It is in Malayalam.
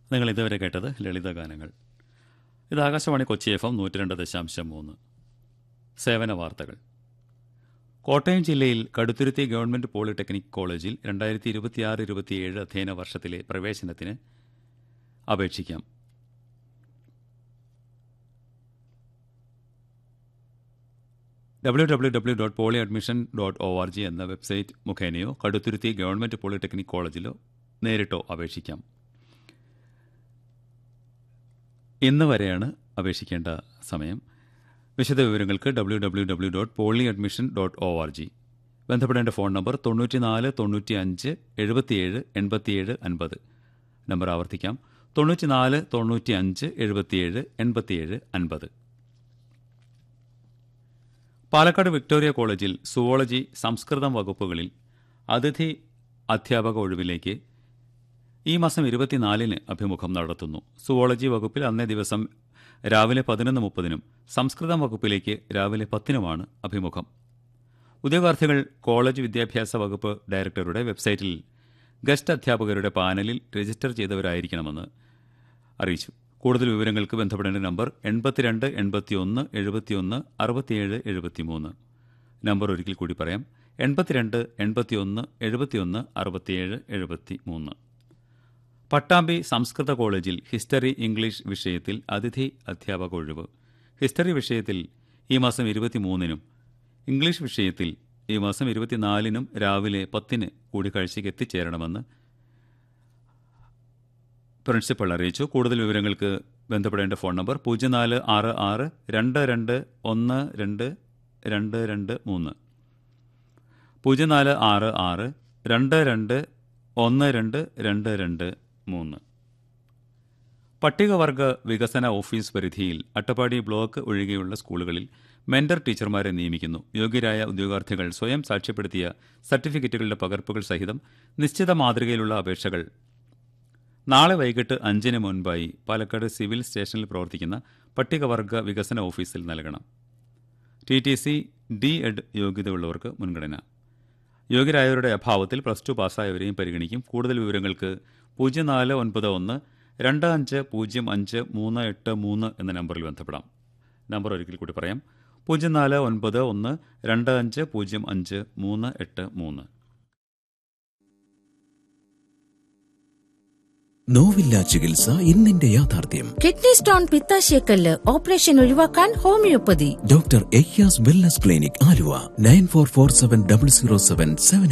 നിങ്ങൾ ഇതുവരെ കേട്ടത് ലളിത ഗാനങ്ങൾ ഇത് ആകാശവാണി കൊച്ചി എഫ് എം നൂറ്റി രണ്ട് ദശാംശം മൂന്ന് സേവന വാർത്തകൾ കോട്ടയം ജില്ലയിൽ കടുത്തുരുത്തി ഗവൺമെന്റ് പോളിടെക്നിക് കോളേജിൽ രണ്ടായിരത്തി ഇരുപത്തിയാറ് ഇരുപത്തിയേഴ് അധ്യയന വർഷത്തിലെ പ്രവേശനത്തിന് അപേക്ഷിക്കാം W W W dot poly admission dot O R G എന്ന വെബ്സൈറ്റ് മുഖേനയോ കടുത്തുരുത്തി ഗവൺമെന്റ് പോളിടെക്നിക് കോളേജിലോ നേരിട്ടോ അപേക്ഷിക്കാം ഇന്ന് വരെയാണ് അപേക്ഷിക്കേണ്ട സമയം വിശദ വിവരങ്ങൾക്ക് W W W dot poly admission dot O R G ബന്ധപ്പെടേണ്ട ഫോൺ നമ്പർ തൊണ്ണൂറ്റിനാല് തൊണ്ണൂറ്റി അഞ്ച് എഴുപത്തിയേഴ് എൺപത്തിയേഴ് അൻപത് നമ്പർ ആവർത്തിക്കാം തൊണ്ണൂറ്റിനാല് തൊണ്ണൂറ്റി അഞ്ച് എഴുപത്തിയേഴ് എൺപത്തിയേഴ് അൻപത് പാലക്കാട് വിക്ടോറിയ കോളേജിൽ സുവോളജി സംസ്കൃതം വകുപ്പുകളിൽ അതിഥി അധ്യാപക ഒഴിവിലേക്ക് ഈ മാസം ഇരുപത്തിനാലിന് അഭിമുഖം നടത്തുന്നു സുവോളജി വകുപ്പിൽ അന്നേ ദിവസം രാവിലെ പതിനൊന്ന് മുപ്പതിനും സംസ്കൃതം വകുപ്പിലേക്ക് രാവിലെ പത്തിനുമാണ് അഭിമുഖം ഉദ്യോഗാർത്ഥികൾ കോളേജ് വിദ്യാഭ്യാസ വകുപ്പ് ഡയറക്ടറുടെ വെബ്സൈറ്റിൽ ഗസ്റ്റ് അധ്യാപകരുടെ പാനലിൽ രജിസ്റ്റർ ചെയ്തവരായിരിക്കണമെന്ന് അറിയിച്ചു കൂടുതൽ വിവരങ്ങൾക്ക് ബന്ധപ്പെടേണ്ട നമ്പർ എൺപത്തിരണ്ട് എൺപത്തിയൊന്ന് എഴുപത്തിയൊന്ന് അറുപത്തിയേഴ് എഴുപത്തിമൂന്ന് നമ്പർ ഒരിക്കൽ കൂടി പറയാം എൺപത്തിരണ്ട് എൺപത്തിയൊന്ന് എഴുപത്തിയൊന്ന് അറുപത്തിയേഴ് എഴുപത്തി മൂന്ന് പട്ടാമ്പി സംസ്കൃത കോളേജിൽ ഹിസ്റ്ററി ഇംഗ്ലീഷ് വിഷയത്തിൽ അതിഥി അധ്യാപക ഒഴിവ് ഹിസ്റ്ററി വിഷയത്തിൽ ഈ മാസം ഇരുപത്തിമൂന്നിനും ഇംഗ്ലീഷ് വിഷയത്തിൽ ഈ മാസം ഇരുപത്തിനാലിനും രാവിലെ പത്തിന് കൂടിക്കാഴ്ചയ്ക്ക് എത്തിച്ചേരണമെന്ന് പ്രിൻസിപ്പൽ അറിയിച്ചു കൂടുതൽ വിവരങ്ങൾക്ക് ബന്ധപ്പെടേണ്ട ഫോൺ നമ്പർ പൂജ്യം നാല് ആറ് ആറ് രണ്ട് രണ്ട് ഒന്ന് രണ്ട് രണ്ട് രണ്ട് മൂന്ന് പൂജ്യം നാല് ആറ് ആറ് രണ്ട് രണ്ട് ഒന്ന് രണ്ട് രണ്ട് രണ്ട് മൂന്ന് പട്ടികവർഗ വികസന ഓഫീസ് പരിധിയിൽ അട്ടപ്പാടി ബ്ലോക്ക് ഒഴികെയുള്ള സ്കൂളുകളിൽ മെന്റർ ടീച്ചർമാരെ നിയമിക്കുന്നു യോഗ്യരായ ഉദ്യോഗാർത്ഥികൾ സ്വയം സാക്ഷ്യപ്പെടുത്തിയ സർട്ടിഫിക്കറ്റുകളുടെ പകർപ്പുകൾ സഹിതം നിശ്ചിത മാതൃകയിലുള്ള അപേക്ഷകൾ നാളെ വൈകിട്ട് അഞ്ചിന് മുൻപായി പാലക്കാട് സിവിൽ സ്റ്റേഷനിൽ പ്രവർത്തിക്കുന്ന പട്ടികവർഗ വികസന ഓഫീസിൽ നൽകണം T T C D Ed യോഗ്യതയുള്ളവർക്ക് മുൻഗണന യോഗ്യരായവരുടെ അഭാവത്തിൽ പ്ലസ് ടു പാസ്സായവരെയും പരിഗണിക്കും കൂടുതൽ വിവരങ്ങൾക്ക് പൂജ്യം നാല് ഒൻപത് ഒന്ന് രണ്ട് അഞ്ച് പൂജ്യം അഞ്ച് മൂന്ന് എട്ട് മൂന്ന് എന്ന നമ്പറിൽ ബന്ധപ്പെടാം നമ്പർ ഒരിക്കൽ കൂടി പറയാം പൂജ്യം നാല് ഒൻപത് ഒന്ന് രണ്ട് അഞ്ച് പൂജ്യം അഞ്ച് മൂന്ന് എട്ട് മൂന്ന് നോവില്ല ചികിത്സ ഇന്നിന്റെ യാഥാർത്ഥ്യം കിഡ്നി സ്റ്റോൺ പിത്താശയക്കല്ല് ഓപ്പറേഷൻ ഒഴിവാക്കാൻ homoeopathy doctor Ayyaz wellness clinic Aluva nine four four seven double zero seven seven